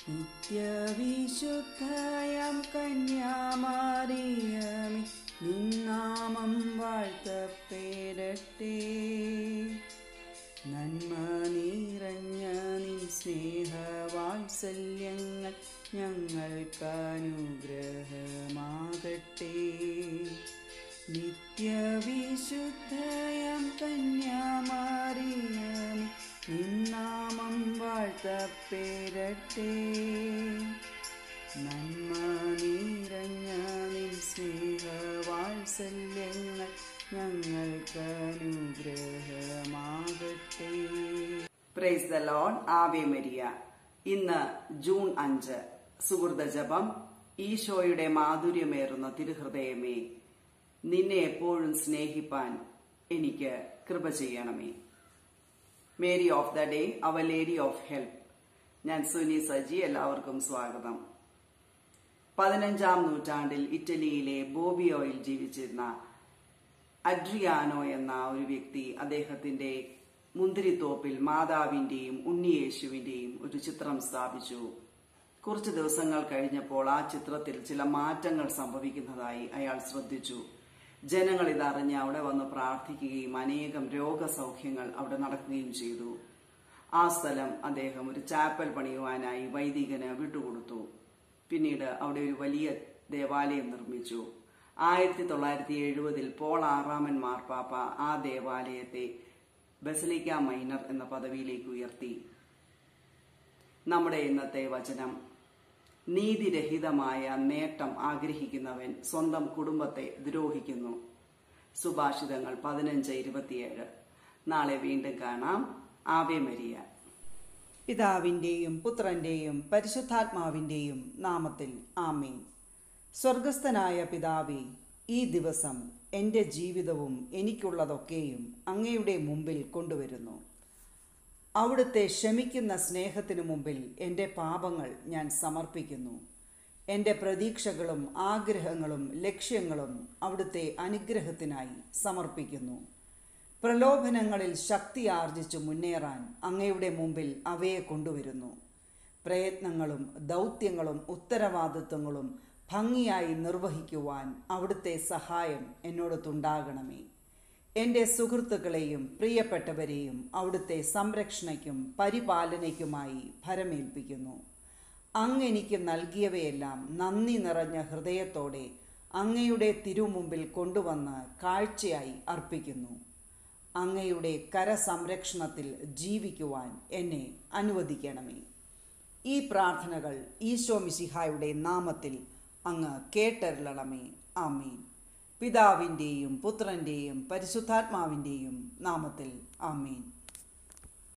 നിത്യവിശുദ്ധയം കന്യാമാറിയമേ നിന്നാമം വാഴ്ത്തപ്പെടട്ടെ നന്മ നിറഞ്ഞ നിൻ സ്നേഹവാത്സല്യങ്ങൾ ഞങ്ങൾക്കനുഗ്രഹമാകട്ടെ നിത്യവിശുദ്ധയം കന്യാമാറിയമേ നിന്നാമം വാഴ്ത്തപ്പെടട്ടെ നന്മ നിറഞ്ഞ നിൻ സ്നേഹവാത്സല്യങ്ങൾ ഞങ്ങൾക്കനുഗ്രഹമാകട്ടെ പ്രൈസ് ദ ലോൺ ആവേ മരിയ ഇന്ന് ജൂൺ അഞ്ച് സുഹൃത ജപം ഈശോയുടെ മാധുര്യമേറുന്ന തിരുഹൃദയമേ നിന്നെ എപ്പോഴും സ്നേഹിപ്പാൻ എനിക്ക് കൃപ ചെയ്യണമേ Mary of the day our lady of help ഞാൻ സുനി സജി എല്ലാവർക്കും സ്വാഗതം പതിനഞ്ചാം നൂറ്റാണ്ടിൽ ഇറ്റലിയിലെ ബോബിയോയിൽ ജീവിച്ചിരുന്ന അഡ്രിയാനോ എന്ന ഒരു വ്യക്തി അദ്ദേഹത്തിന്റെ മുന്തിരിത്തോപ്പിൽ മാതാവിന്റെയും ഉണ്ണിയേശുവിന്റെയും ഒരു ചിത്രം സ്ഥാപിച്ചു കുറച്ച് ദിവസങ്ങൾ കഴിഞ്ഞപ്പോൾ ആ ചിത്രത്തിൽ ചില മാറ്റങ്ങൾ സംഭവിക്കുന്നതായി അയാൾ ശ്രദ്ധിച്ചു ജനങ്ങൾ ഇതറിഞ്ഞ് അവിടെ വന്ന് പ്രാർത്ഥിക്കുകയും അനേകം രോഗസൗഖ്യങ്ങൾ അവിടെ നടക്കുകയും ചെയ്തു ആ സ്ഥലം അദ്ദേഹം ഒരു ചാപ്പൽ പണിയുവാനായി വൈദികന് വിട്ടുകൊടുത്തു പിന്നീട് അവിടെ ഒരു വലിയ ദേവാലയം നിർമ്മിച്ചു ആയിരത്തി തൊള്ളായിരത്തി എഴുപതിൽ പോൾ ആറാമൻ മാർപ്പാപ്പ ആ ദേവാലയത്തെ ബസലിക്ക മൈനർ എന്ന പദവിയിലേക്ക് ഉയർത്തി നമ്മുടെ ഇന്നത്തെ വചനം നീതിരഹിതമായ നേട്ടം ആഗ്രഹിക്കുന്നവൻ സ്വന്തം കുടുംബത്തെ ദ്രോഹിക്കുന്നു സുഭാഷിതങ്ങൾ പതിനഞ്ച് ഇരുപത്തിയേഴ് നാളെ വീണ്ടും കാണാം ആവേ മരിയ പിതാവിൻ്റെയും പുത്രൻ്റെയും പരിശുദ്ധാത്മാവിൻ്റെയും നാമത്തിൽ ആമീൻ സ്വർഗസ്ഥനായ പിതാവേ ഈ ദിവസം എൻ്റെ ജീവിതവും എനിക്കുള്ളതൊക്കെയും അങ്ങയുടെ മുമ്പിൽ കൊണ്ടുവരുന്നു അവിടുത്തെ ക്ഷമിക്കുന്ന സ്നേഹത്തിനു മുമ്പിൽ എൻ്റെ പാപങ്ങൾ ഞാൻ സമർപ്പിക്കുന്നു എൻ്റെ പ്രതീക്ഷകളും ആഗ്രഹങ്ങളും ലക്ഷ്യങ്ങളും അവിടുത്തെ അനുഗ്രഹത്തിനായി സമർപ്പിക്കുന്നു പ്രലോഭനങ്ങളിൽ ശക്തി ആർജിച്ചു മുന്നേറാൻ അങ്ങയുടെ മുമ്പിൽ അവയെ കൊണ്ടുവരുന്നു പ്രയത്നങ്ങളും ദൗത്യങ്ങളും ഉത്തരവാദിത്വങ്ങളും ഭംഗിയായി നിർവഹിക്കുവാൻ അവിടുത്തെ സഹായം എന്നോടൊത്തുണ്ടാകണമേ എൻ്റെ സുഹൃത്തുക്കളെയും പ്രിയപ്പെട്ടവരെയും അവിടുത്തെ സംരക്ഷണയ്ക്കും പരിപാലനയ്ക്കുമായി ഭരമേൽപ്പിക്കുന്നു അങ്ങ് എനിക്ക് നൽകിയവയെല്ലാം നന്ദി നിറഞ്ഞ ഹൃദയത്തോടെ അങ്ങയുടെ തിരുമുമ്പിൽ കൊണ്ടുവന്ന് കാഴ്ചയായി അർപ്പിക്കുന്നു അങ്ങയുടെ കരസംരക്ഷണത്തിൽ ജീവിക്കുവാൻ എന്നെ അനുവദിക്കണമേ ഈ പ്രാർത്ഥനകൾ ഈശോ മിശിഹായുടെ നാമത്തിൽ അങ്ങ് കേട്ടരുളണമേ ആമീൻ പിതാവിൻ്റെയും പുത്രൻ്റെയും പരിശുദ്ധാത്മാവിൻ്റെയും നാമത്തിൽ ആമീൻ